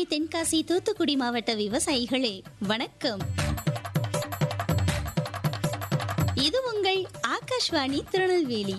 தென்காசி தூத்துக்குடி மாவட்ட விவசாயிகளே வணக்கம் இது உங்கள் ஆகாஷ்வாணி திருநெல்வேலி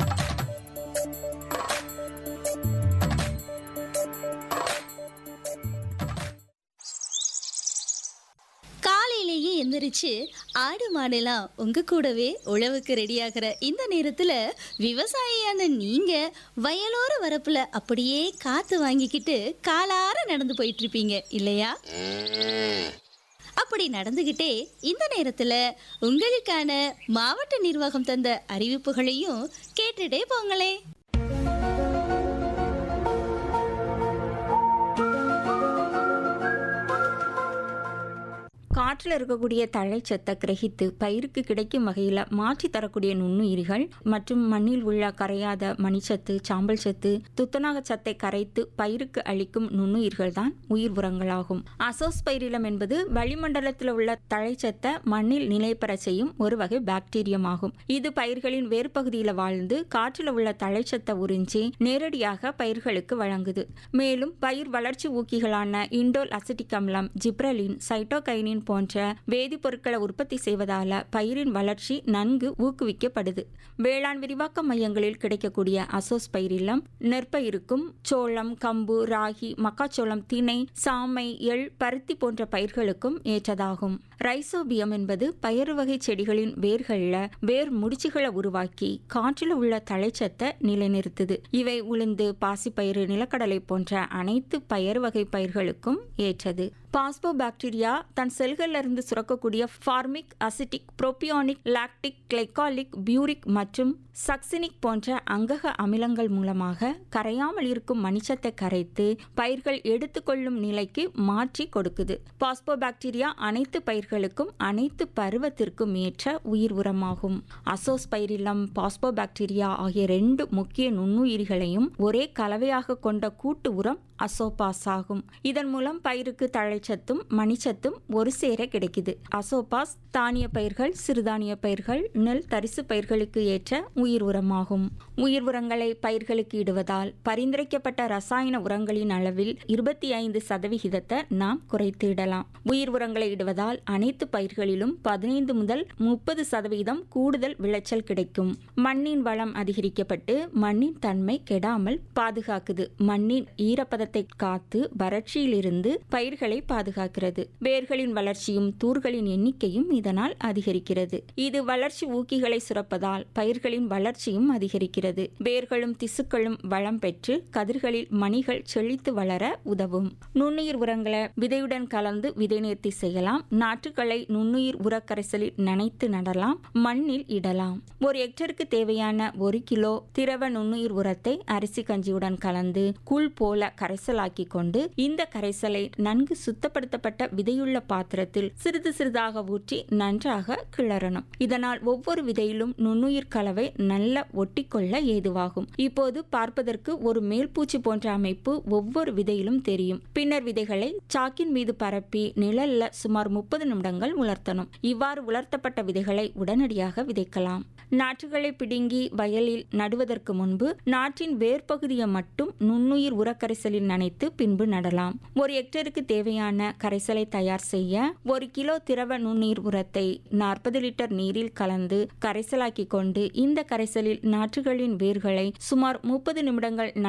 காலையிலேயே எந்திரிச்சு ஆடு மாடெல்லாம் உங்க கூடவே உழவுக்கு ரெடியாகிற இந்த நேரத்துல விவசாயியான நீங்க வயலோர வரப்புல அப்படியே காத்து வாங்கிக்கிட்டு காலார நடந்து போயிட்டு இருப்பீங்க இல்லையா அப்படி நடந்துகிட்டே இந்த நேரத்துல உங்களுக்கான மாவட்ட நிர்வாகம் தந்த அறிவிப்புகளையும் கேட்டுட்டே போங்களே காற்றில் இருக்கக்கூடிய தழைச்சத்தை கிரகித்து பயிருக்கு கிடைக்கும் வகையில் மாற்றி தரக்கூடிய நுண்ணுயிரிகள் மற்றும் மண்ணில் உள்ள கரையாத மணிச்சத்து சாம்பல் சத்து துத்தநாக சத்தை கரைத்து பயிருக்கு அளிக்கும் நுண்ணுயிர்கள் தான் உயிர் உரங்களாகும் அசோஸ்பைரிலம் என்பது வளிமண்டலத்தில் உள்ள தழைச்சத்தை மண்ணில் நிலைபெற செய்யும் ஒரு வகை பாக்டீரியம் ஆகும் இது பயிர்களின் வேர் பகுதியில் வாழ்ந்து காற்றில் உள்ள தழைச்சத்தை உறிஞ்சி நேரடியாக பயிர்களுக்கு வழங்குது மேலும் பயிர் வளர்ச்சி ஊக்கிகளான இண்டோல் அசிட்டிக் அம்லம் ஜிப்ரலின் சைட்டோகைனின் போன்ற வேதிப்பொருட்களை உற்பத்தி செய்வதால பயிரின் வளர்ச்சி நன்கு ஊக்குவிக்கப்படுது வேளாண் விரிவாக்க மையங்களில் கிடைக்கக்கூடிய அசோஸ்பைரிலம் நெற்பயிருக்கும் சோளம் கம்பு ராகி மக்காச்சோளம் திணை சாமை எள் பருத்தி போன்ற பயிர்களுக்கும் ஏற்றதாகும் ரைசோபியம் என்பது பயறு வகை செடிகளின் வேர்களில் வேர் முடிச்சுகளை உருவாக்கி காற்றில் உள்ள தழைச்சத்தை நிலைநிறுத்துது இவை உளுந்து பாசிப்பயிறு நிலக்கடலை போன்ற அனைத்து பயறு வகை பயிர்களுக்கும் ஏற்றது பாஸ்போ பாக்டீரியா தன் செல்கள்ல இருந்து சுரக்கக்கூடிய formic acetic propionic lactic glycolic பியூரிக் மற்றும் சக்சினிக் போன்ற அங்கக அமிலங்கள் மூலமாக கரையாமல் இருக்கும் மணிச்சத்தை கரைத்து பயிர்கள் எடுத்துக்கொள்ளும் நிலைக்கு மாற்றி கொடுக்குது பாஸ்போ பாக்டீரியா அனைத்து பயிர்களுக்கும் அனைத்து பருவத்திற்கும் ஏற்ற உயிர் உரமாகும் அசோஸ்பைரிலம் பாஸ்போ பாக்டீரியா ஆகிய ரெண்டு முக்கிய நுண்ணுயிரிகளையும் ஒரே கலவையாக கொண்ட கூட்டு உரம் அசோபாஸ் ஆகும் இதன் மூலம் பயிருக்கு தழைச்சத்தும் மணிச்சத்தும் ஒரு சேர கிடைக்குது அசோபாஸ் தானிய பயிர்கள் சிறுதானிய பயிர்கள் நெல் தரிசு பயிர்களுக்கு ஏற்ற உயிர் உரமாகும் உயிர் உரங்களை பயிர்களுக்கு இடுவதால் பரிந்துரைக்கப்பட்ட ரசாயன உரங்களின் அளவில் இருபத்தி ஐந்து சதவிகிதத்தை நாம் குறைத்து இடலாம் உயிர் உரங்களை இடுவதால் அனைத்து பயிர்களிலும் பதினைந்து முதல் முப்பது சதவீதம் கூடுதல் விளைச்சல் கிடைக்கும் மண்ணின் வளம் அதிகரிக்கப்பட்டு மண்ணின் தன்மை கெடாமல் பாதுகாக்குது மண்ணின் ஈரப்பத ஈரப்பதத்தை காத்து வறட்சியிலிருந்து பயிர்களை பாதுகாக்கிறது வேர்களின் வளர்ச்சியும் தூர்களின் எண்ணிக்கையும் இதனால் அதிகரிக்கிறது இது வளர்ச்சி ஊக்கிகளை சுரப்பதால் பயிர்களின் வளர்ச்சியும் அதிகரிக்கிறது வேர்களும் திசுக்களும் வளம் பெற்று கதிர்களில் மணிகள் செழித்து வளர உதவும் நுண்ணுயிர் உரங்களை விதையுடன் கலந்து விதை நேர்த்தி செய்யலாம் நாற்றுகளை நுண்ணுயிர் உரக்கரைசலில் நனைத்து நடலாம் மண்ணில் இடலாம் ஒரு ஹெக்டருக்கு தேவையான ஒரு கிலோ திரவ நுண்ணுயிர் உரத்தை அரிசி கஞ்சியுடன் கலந்து கூழ் போல கரை கரைசலாக்கி கொண்டு இந்த கரைசலை நன்கு சுத்தப்படுத்தப்பட்ட விதையுள்ள பாத்திரத்தில் சிறிது சிறிதாக ஊற்றி நன்றாக கிளறணும் இதனால் ஒவ்வொரு விதையிலும் நுண்ணுயிர் கலவை நல்ல ஒட்டிக்கொள்ள ஏதுவாகும் இப்போது பார்ப்பதற்கு ஒரு மேல்பூச்சி போன்ற அமைப்பு ஒவ்வொரு விதையிலும் தெரியும் பின்னர் விதைகளை சாக்கின் மீது பரப்பி நிழல்ல சுமார் முப்பது நிமிடங்கள் உலர்த்தணும் இவ்வாறு உலர்த்தப்பட்ட விதைகளை உடனடியாக விதைக்கலாம் நாற்றுகளை பிடுங்கி வயலில் நடுவதற்கு முன்பு நாற்றின் வேர்பகுதியை மட்டும் நுண்ணுயிர் உரக்கரைசலில் நனைத்து பின்பு நடலாம் ஒரு ஹெக்டருக்கு தேவையான கரைசலை தயார் செய்ய ஒரு கிலோ திரவ நுண்ணீர் உரத்தை நாற்பது லிட்டர் நீரில் கலந்து கரைசலாக்கி கொண்டு இந்த கரைசலில் நாற்றுகளின் வேர்களை சுமார் முப்பது நிமிடங்கள்